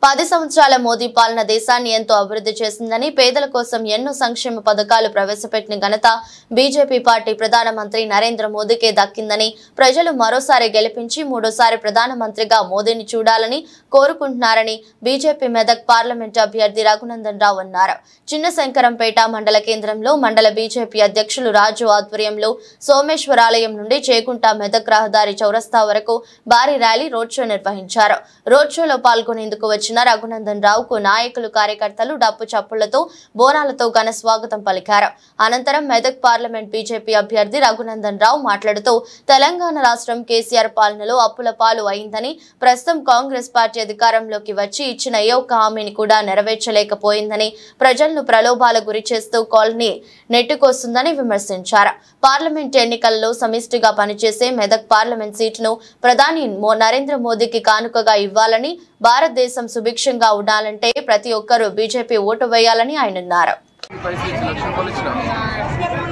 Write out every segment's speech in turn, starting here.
పది సంవత్సరాల మోదీ పాలన దేశాన్ని ఎంతో అభివృద్ధి చేసిందని పేదల కోసం ఎన్నో సంక్షేమ పథకాలు ప్రవేశపెట్టిన ఘనత బీజేపీ పార్టీ ప్రధానమంత్రి నరేంద్ర మోదీకే దక్కిందని ప్రజలు మరోసారి గెలిపించి మూడోసారి ప్రధానమంత్రిగా మోదీని చూడాలని కోరుకుంటున్నారని బీజేపీ మెదక్ పార్లమెంట్ అభ్యర్థి రఘునందన్ రావు అన్నారు చిన్న శంకరంపేట మండల కేంద్రంలో మండల బీజేపీ అధ్యక్షులు రాజు ఆధ్వర్యంలో సోమేశ్వరాలయం నుండి చేకుంట మెదక్ రహదారి చౌరస్తా వరకు భారీ ర్యాలీ రోడ్ షో నిర్వహించారు రోడ్ షోలో పాల్గొనేందుకు వచ్చిన రఘునందన్ రావుకు నాయకులు కార్యకర్తలు డప్పు చప్పులతో బోనాలతో ఘన స్వాగతం పలికారు అనంతరం మెదక్ పార్లమెంట్ బీజేపీ అభ్యర్థి రఘునందన్ రావు మాట్లాడుతూ తెలంగాణ రాష్ట్రం కేసీఆర్ పాలనలో అప్పుల పాలు అయిందని ప్రస్తుతం కాంగ్రెస్ పార్టీ అధికారంలోకి వచ్చి ఇచ్చిన ఏ ఒక్క హామీని కూడా నెరవేర్చలేకపోయిందని ప్రజలను ప్రలోభాల గురి చేస్తూ కాలనీ నెట్టుకొస్తుందని విమర్శించారు పార్లమెంట్ ఎన్నికల్లో సమిష్టిగా పనిచేసే మెదక్ పార్లమెంట్ సీటును ప్రధాని మో- నరేంద్ర మోదీకి కానుకగా ఇవ్వాలని భారతదేశం సుభిక్షంగా ఉండాలంటే ప్రతి ఒక్కరూ బీజేపీ ఓటు వేయాలని ఆయన అన్నారు పైసలు ఇచ్చి లక్ష రూపాయలు ఇచ్చిన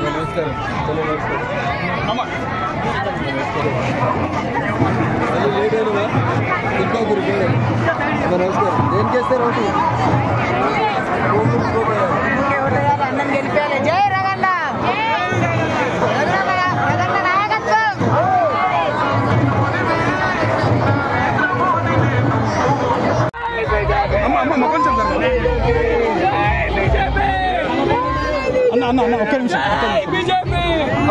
నమస్కారం దేనికి వేస్తారు ఒకటి అన్నం గెలిపేయాలి జై రగన్న రగన్న రగన్న నాయకత్వం అన్న అన్న అన్న ఒక్క నిమిషం ఒక్క నిమిషం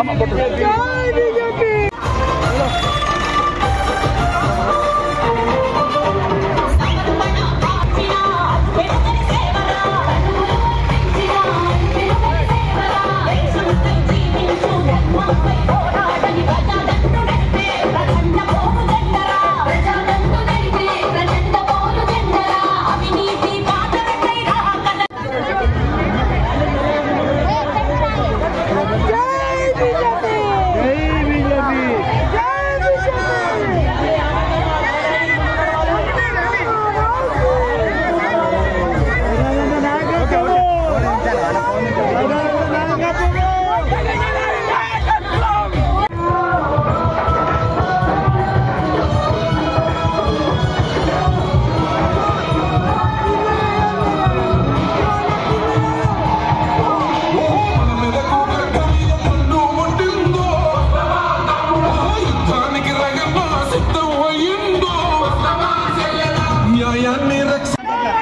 న్యాయాన్ని రక్ష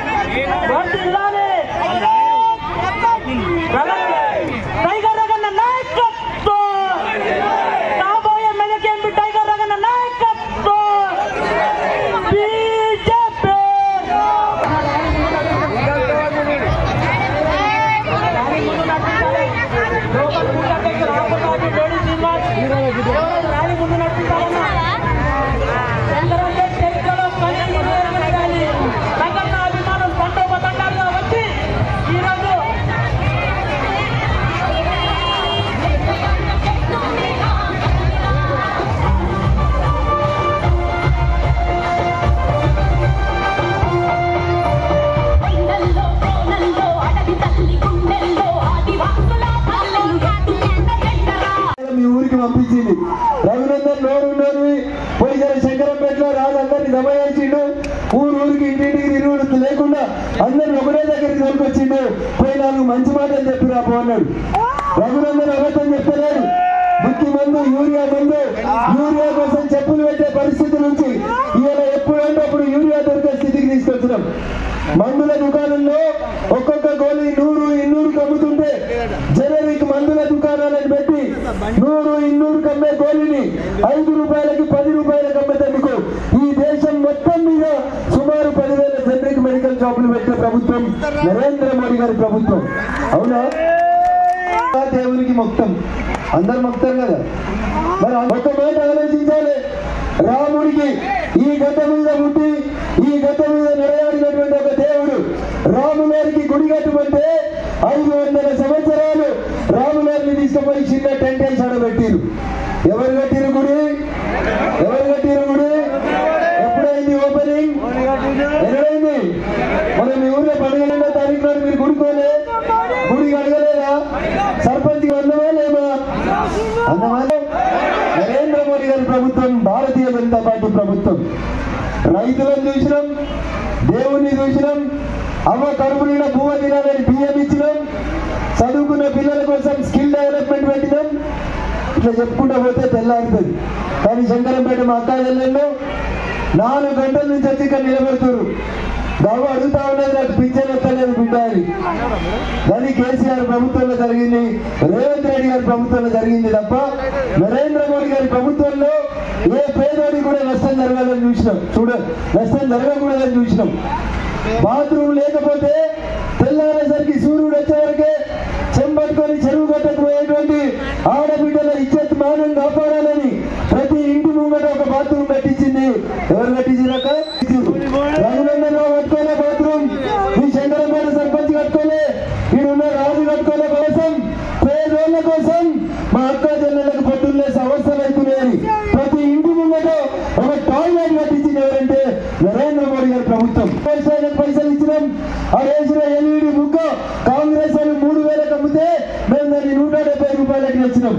టైగర్ రగన్న నాయకత్వం రాబోయే మెదక్ ఎంపీ టైగర్ రగన్న నాయకత్వం బీజేపీ ర్యాలీ ముందు నడుపుతారన్నా చంద్రబాబు చరిత్రలో కనీసం జరగాలి. రగన్న అభిమానులు తండోపతండాలుగా వచ్చి ఈరోజు కొండల్లో కోనల్లో అడవి తల్లి గుండెల్లో ఆదివాసుల పల్లెలు ఎండ ఎండరా మీ ఊరికి పంపించింది రఘునందన్ నోరు నోరు పోయి జర శంకరంపేటలో రాజు అందరిని దబాయించిండు ఊరు ఊరికి ఇంటింటికి తిరుగుడు లేకుండా అందరిని ఒకటే దగ్గరికి తోలుకొచ్చిండు పోయి నాలుగు మంచి మాటలు చెప్పి రా అన్నాడు రఘునందన్ అబద్ధం చెప్తలేడు ముక్కి మందు యూరియా మందు యూరియా కోసం చెప్పులు పెట్టే పరిస్థితి నుంచి ఇవాళ ఎప్పుడంటే అప్పుడు యూరియా దొరికే స్థితికి తీసుకొచ్చినాం మందుల దుకాణంలో ఒక్కొక్క గోళీ నూరు ఇన్నూరుకి అమ్ముతుంటే జనరిక్ మందుల దుకాణాలను పెట్టి నూరు ఇన్నూరు కమ్మే గోళీని ఐదు రూపాయలకి పది రూపాయలకు అమ్మేందుకు ఈ దేశం మొత్తం మీద సుమారు పదివేల జనరిక్ మెడికల్ షాపులు పెట్టిన ప్రభుత్వం నరేంద్ర మోడీ గారి ప్రభుత్వం అవునా దేవునికి మొత్తం అందరు మొక్తారు కదా మరి ఒక మాట ఆలోచించాలి రాముడికి ఈ గత మీద పుట్టి ఈ గత మీద నడయాడినటువంటి ఒక దేవుడు రాముగారికి గుడి కట్టుకుంటే ఐదు వందల సంవత్సరాలు రాముగారిని తీసుకుపోయి చిన్న టెంట్ వేసి ఆడబెట్టిరు ఎవరు కట్టిరు గుడి ఎవరు కట్టిరు గుడి ఎప్పుడైంది ఓపెనింగ్ ఎక్కడైంది మన మీ ఊర్లో పండుగ రెండో తారీఖు నాడు మీరు గుడికోలే గుడి అడగలేదా సర్పంచ్ అన్నమా లేమా అన్నమా నరేంద్ర మోడీ మోడీ గారి ప్రభుత్వం భారతీయ జనతా పార్టీ ప్రభుత్వం రైతులను చూసినాం దేవుణ్ణి చూసినాం అమ్మ కడుపు నిండా భూమ తినాలని బియ్యం ఇచ్చినాం చదువుకున్న పిల్లల కోసం స్కిల్ డెవలప్మెంట్ పెట్టినాం ఇట్లా చెప్పుకుంటా పోతే తెల్లారుతుంది కానీ శంకరంపేట మా అక్క చెల్లెళ్ళు నాలుగు గంటల నుంచి వచ్చి ఇక్కడ నిలబెడుతున్నారు బాబు అడుగుతా ఉన్నది నాకు పింఛన్ ఎక్కలేదు బిడ్డ అని కానీ కేసీఆర్ ప్రభుత్వంలో జరిగింది రేవంత్ రెడ్డి గారి ప్రభుత్వంలో జరిగింది తప్ప నరేంద్ర మోడీ గారి ప్రభుత్వంలో ఏ పేదోడి కూడా నష్టం జరగాలని చూసినాం చూడ నష్టం జరగకూడదని చూసినాం బాత్రూమ్ లేకపోతే తెల్లారేసరికి సూర్యుడు వచ్చే వరకే చెంబట్టుకొని చెరువు గట్టకు పోయేటువంటి ఆడబిడ్డల ఇజ్జత్ మానం కాపాడాలని ప్రతి ఇంటి ముంగట ఒక బాత్రూమ్ కట్టించింది ఎవరు కట్టించినాక రఘునందన్ రావు కట్టుకోలే బాత్రూమ్ ఈ శంకరంపేట సర్పంచ్ కట్టుకోలే ఈడున్న రాజు కట్టుకోలే కోసం పేదోళ్ళ కోసం మా అక్క చెల్లెళ్ళకు పొద్దున్నే సమస్యలు అవుతున్నాయని ప్రతి ఇంటి ముంగట ఒక టాయిలెట్ కట్టించింది ఎవరంటే నరేంద్ర మోడీ గారి ప్రభుత్వం వ్యవసాయానికి పైసలు ఇచ్చినాం ఆ వేసిన ఎల్ఈడి బుక్ కాంగ్రెస్ వాళ్ళు మూడు వేలకు అమ్మితే మేము దాన్ని నూట డెబ్బై రూపాయలకి తెచ్చినాం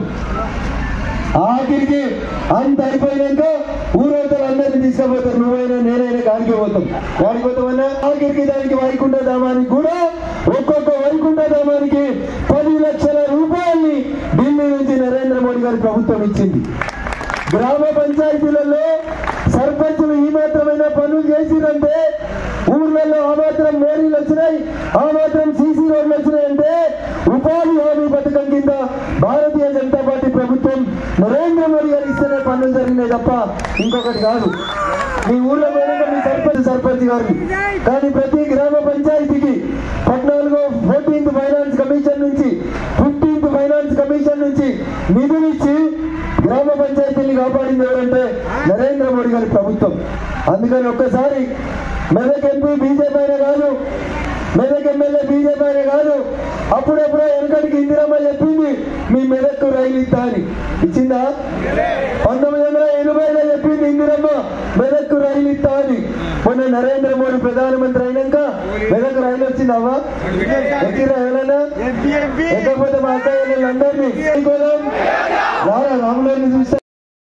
ఆఖరికి అంత అయిపోయినాక ఊరవతలు అందరినీ తీసుకుపోతారు నువ్వైనా నేనైనా కాడికి పోతాం కాడికి పోతామన్నా ఆఖరికి దానికి వైకుంఠ ధామానికి కూడా ఒక్కొక్క వైకుంఠ ధామానికి పది లక్షల రూపాయల్ని ఢిల్లీ నుంచి నరేంద్ర మోడీ గారి ప్రభుత్వం ఇచ్చింది గ్రామ పంచాయతీలలో సర్పంచులు ఈ మాత్రమైన పనులు చేసిరంటే ఊర్లలో ఆ మాత్రం మోరీలు వచ్చినాయి ఆ మాత్రం సీసీ రోడ్లు వచ్చినాయంటే ఉపాధి హామీ పథకం కింద భారతీయ జనతా పార్టీ ప్రభుత్వం నరేంద్ర మోడీ గారు ఇస్తేనే పనులు జరిగినాయి తప్ప ఇంకొకటి కాదు మీ ఊర్లో పోయినాక మీ సర్పంచ్ సర్పంచ్ గారు కానీ ప్రతి గ్రామ పంచాయతీకి పద్నాలుగో ఫోర్టీన్త్ ఫైనాన్స్ కమిషన్ నుంచి ఫిఫ్టీన్త్ ఫైనాన్స్ కమిషన్ నుంచి నిధులు ఇచ్చి గ్రామ పంచాయతీని కాపాడింది ఎవరంటే నరేంద్ర మోడీ గారి ప్రభుత్వం అందుకని ఒక్కసారి మెదక్ ఎంపీ బీజేపీ అయినా కాదు మెదక్ ఎమ్మెల్యే బీజేపీ అయినా కాదు అప్పుడెప్పుడో వెనకటికి ఇందిరమ్మ చెప్పింది మీ మెదక్కు రైలు ఇస్తా అని ఇచ్చిందా పంతొమ్మిది వందల ఎనభైలో చెప్పింది ఇందిరమ్మ మెదక్కు రైలు ఇస్తా అని మొన్న నరేంద్ర మోడీ ప్రధానమంత్రి అయినాక మెదక్ రైలు వచ్చిందవ్వా ఎక్కిరా ఎవరైనా ఎక్కకపోతే మా అక్కయ్యలందరినీ రారా రాములని చూస్తే